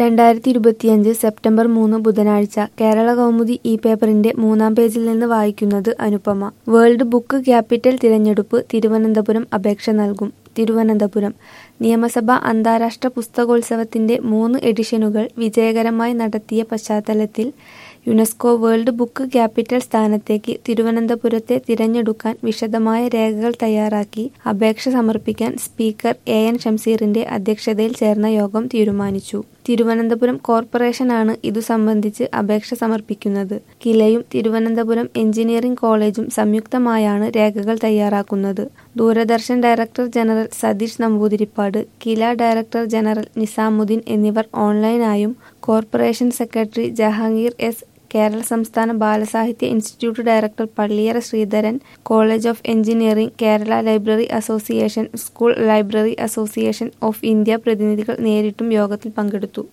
രണ്ടായിരത്തി ഇരുപത്തിയഞ്ച് സെപ്റ്റംബർ മൂന്ന് ബുധനാഴ്ച കേരള കൗമുദി ഈ പേപ്പറിന്റെ മൂന്നാം പേജിൽ നിന്ന് വായിക്കുന്നത് അനുപമ വേൾഡ് ബുക്ക് ക്യാപിറ്റൽ തിരഞ്ഞെടുപ്പ് തിരുവനന്തപുരം അപേക്ഷ നൽകും തിരുവനന്തപുരം നിയമസഭാ അന്താരാഷ്ട്ര പുസ്തകോത്സവത്തിന്റെ മൂന്ന് എഡിഷനുകൾ വിജയകരമായി നടത്തിയ പശ്ചാത്തലത്തിൽ യുനെസ്കോ വേൾഡ് ബുക്ക് ക്യാപിറ്റൽ സ്ഥാനത്തേക്ക് തിരുവനന്തപുരത്തെ തിരഞ്ഞെടുക്കാൻ വിശദമായ രേഖകൾ തയ്യാറാക്കി അപേക്ഷ സമർപ്പിക്കാൻ സ്പീക്കർ എ എൻ ഷംസീറിന്റെ അധ്യക്ഷതയിൽ ചേർന്ന യോഗം തീരുമാനിച്ചു തിരുവനന്തപുരം കോർപ്പറേഷനാണ് ഇതു സംബന്ധിച്ച് അപേക്ഷ സമർപ്പിക്കുന്നത് കിലയും തിരുവനന്തപുരം എഞ്ചിനീയറിംഗ് കോളേജും സംയുക്തമായാണ് രേഖകൾ തയ്യാറാക്കുന്നത് Doordarshan director general Satheesh Namboothiripad KILA director general Nizamuddin എന്നിവർ ഓൺലൈനായും corporation secretary Jahangir S Kerala സംസ്ഥാന ബാലസാഹിത്യ institute director Palliyara Sreedharan college of engineering Kerala library association school library association of India പ്രതിനിധികൾ നേരിട്ടും യോഗത്തിൽ പങ്കെടുത്തു